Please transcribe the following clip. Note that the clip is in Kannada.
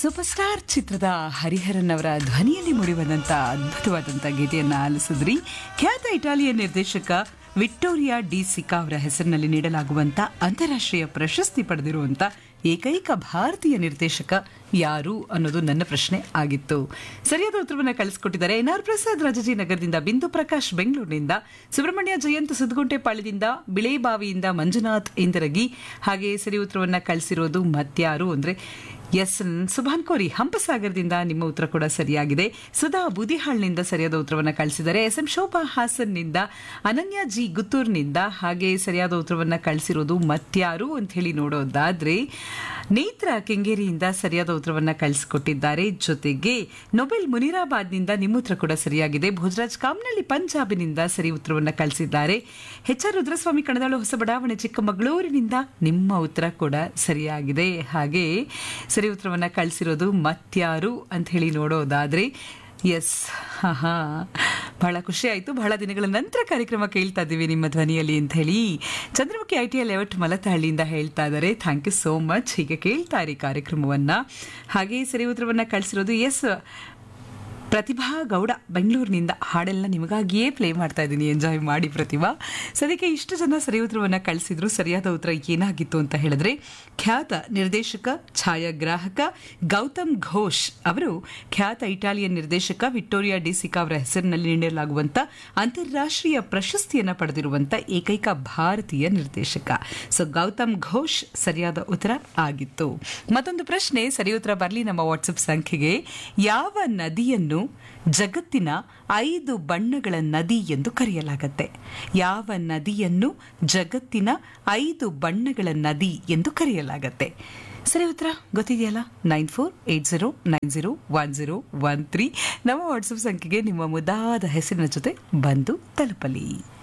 ಸೂಪರ್ ಸ್ಟಾರ್ ಚಿತ್ರದ ಹರಿಹರನ್ ಅವರ ಧ್ವನಿಯಲ್ಲಿ ಮೂಡಿಬಂದಂತ ಅದ್ಭುತವಾದಂಥ ಗೀತೆಯನ್ನ ಆಲಿಸಿದ್ರಿ ಖ್ಯಾತ ಇಟಾಲಿಯನ್ ನಿರ್ದೇಶಕ ವಿಕ್ಟೋರಿಯಾ ಡಿ ಸಿಕಾ ಅವರ ಹೆಸರಿನಲ್ಲಿ ನೀಡಲಾಗುವಂತ ಅಂತಾರಾಷ್ಟ್ರೀಯ ಪ್ರಶಸ್ತಿ ಪಡೆದಿರುವಂತ ಏಕೈಕ ಭಾರತೀಯ ನಿರ್ದೇಶಕ ಯಾರು ಅನ್ನೋದು ನನ್ನ ಪ್ರಶ್ನೆ ಆಗಿತ್ತು ಸರಿಯಾದ ಉತ್ತರವನ್ನು ಕಳಿಸ್ಕೊಟ್ಟಿದ್ದಾರೆ ಎನ್ ಆರ್ ಪ್ರಸಾದ್ ರಾಜಾಜಿನಗರದಿಂದ ಬಿಂದು ಪ್ರಕಾಶ್ ಬೆಂಗಳೂರಿನಿಂದ ಸುಬ್ರಹ್ಮಣ್ಯ ಜಯಂತ್ ಸುದ್ಗುಂಟೆಪಾಳ್ಯದಿಂದ ಬಿಳೇಬಾವಿಯಿಂದ ಮಂಜುನಾಥ್ ಇಂದರಗಿ ಹಾಗೆ ಸರಿ ಉತ್ತರವನ್ನ ಕಳಿಸಿರೋದು ಮತ್ಯಾರು ಅಂದ್ರೆ ಎಸ್ ಸುಭಾನ್ ಕೋರಿ ಹಂಪಸಾಗರದಿಂದ ನಿಮ್ಮ ಉತ್ತರ ಕೂಡ ಸರಿಯಾಗಿದೆ ಸುಧಾ ಬೂದಿಹಾಳ್ನಿಂದ ಸರಿಯಾದ ಉತ್ತರವನ್ನು ಕಳಿಸಿದ್ದಾರೆ ಎಸ್ ಎಂ ಶೋಭಾ ಹಾಸನ್ನಿಂದ ಅನನ್ಯ ಜಿ ಗುತ್ತೂರ್ನಿಂದ ಹಾಗೆ ಸರಿಯಾದ ಉತ್ತರವನ್ನು ಕಳಿಸಿರೋದು ಮತ್ಯಾರು ಅಂತ ಹೇಳಿ ನೋಡೋದಾದ್ರೆ ನೇತ್ರ ಕೆಂಗೇರಿಯಿಂದ ಸರಿಯಾದ ಉತ್ತರವನ್ನು ಕಳಿಸಿಕೊಟ್ಟಿದ್ದಾರೆ ಜೊತೆಗೆ ನೊಬೆಲ್ ಮುನಿರಾಬಾದ್ನಿಂದ ನಿಮ್ಮ ಉತ್ತರ ಕೂಡ ಸರಿಯಾಗಿದೆ ಭೋಜರಾಜ್ ಕಾಮ್ನಳ್ಳಿ ಪಂಜಾಬಿನಿಂದ ಸರಿ ಉತ್ತರವನ್ನು ಕಳಿಸಿದ್ದಾರೆ ಎಚ್ ಆರ್ ರುದ್ರಸ್ವಾಮಿ ಕಣದಾಳು ಹೊಸ ಬಡಾವಣೆ ಚಿಕ್ಕಮಗಳೂರಿನಿಂದ ನಿಮ್ಮ ಉತ್ತರ ಕೂಡ ಸರಿಯಾಗಿದೆ ಹಾಗೆ ಸರಿ ಉತ್ತರವನ್ನು ಕಳಿಸಿರೋದು ಮತ್ಯಾರು ಅಂತ ಹೇಳಿ ನೋಡೋದಾದ್ರೆ ಎಸ್ ಹಾ ಹಾ ಬಹಳ ಖುಷಿ ಆಯಿತು ಬಹಳ ದಿನಗಳ ನಂತರ ಕಾರ್ಯಕ್ರಮ ಕೇಳ್ತಾ ಇದ್ದೀವಿ ನಿಮ್ಮ ಧ್ವನಿಯಲ್ಲಿ ಅಂತ ಹೇಳಿ Chandramukhi I T L layout ಮಲತಹಳ್ಳಿಯಿಂದ ಹೇಳ್ತಾ ಇದ್ದಾರೆ ಥ್ಯಾಂಕ್ ಯು ಸೋ ಮಚ್ ಹೀಗೆ ಕೇಳ್ತಾ ಇರಿ ಕಾರ್ಯಕ್ರಮವನ್ನ ಹಾಗೆ ಸರಿ ಉತ್ತರವನ್ನ ಕಳಿಸಿರೋದು ಎಸ್ ಪ್ರತಿಭಾ ಗೌಡ ಬೆಂಗಳೂರಿನಿಂದ ಹಾಡೆಲ್ಲ ನಿಮಗಾಗಿಯೇ ಪ್ಲೇ ಮಾಡ್ತಾ ಇದ್ದೀನಿ ಎಂಜಾಯ್ ಮಾಡಿ ಪ್ರತಿಭಾ ಸದ್ಯಕ್ಕೆ ಇಷ್ಟು ಜನ ಸರಿ ಉತ್ತರವನ್ನು ಕಳಿಸಿದ್ರು ಸರಿಯಾದ ಉತ್ತರ ಏನಾಗಿತ್ತು ಅಂತ ಹೇಳಿದ್ರೆ ಖ್ಯಾತ ನಿರ್ದೇಶಕ ಛಾಯಾಗ್ರಾಹಕ ಗೌತಮ್ ಘೋಷ್ ಅವರು ಖ್ಯಾತ ಇಟಾಲಿಯನ್ ನಿರ್ದೇಶಕ ವಿಕ್ಟೋರಿಯಾ ಡಿಸಿಕಾ ಅವರ ಹೆಸರಿನಲ್ಲಿ ನೀಡಲಾಗುವಂತ ಅಂತಾರಾಷ್ಟ್ರೀಯ ಪ್ರಶಸ್ತಿಯನ್ನು ಪಡೆದಿರುವಂತ ಏಕೈಕ ಭಾರತೀಯ ನಿರ್ದೇಶಕ ಸೊ ಗೌತಮ್ ಘೋಷ್ ಸರಿಯಾದ ಉತ್ತರ ಆಗಿತ್ತು ಮತ್ತೊಂದು ಪ್ರಶ್ನೆ ಸರಿ ಉತ್ತರ ಬರಲಿ ನಮ್ಮ ವಾಟ್ಸಪ್ ಸಂಖ್ಯೆಗೆ ಯಾವ ನದಿಯನ್ನು ಜಗತ್ತಿನ ಐದು ಬಣ್ಣಗಳ ನದಿ ಎಂದು ಕರೆಯಲಾಗುತ್ತೆ ಯಾವ ನದಿಯನ್ನು ಜಗತ್ತಿನ ಐದು ಬಣ್ಣಗಳ ನದಿ ಎಂದು ಕರೆಯಲಾಗುತ್ತೆ ಸರಿ ಉತ್ತರ ಗೊತ್ತಿದೆಯಲ್ಲ nine four eight zero nine zero one zero one three ನಮ್ಮ ವಾಟ್ಸಪ್ ಸಂಖ್ಯೆಗೆ ನಿಮ್ಮ ಮುದ್ದಾದ ಹೆಸರಿನ ಜೊತೆ ಬಂದು ತಲುಪಲಿ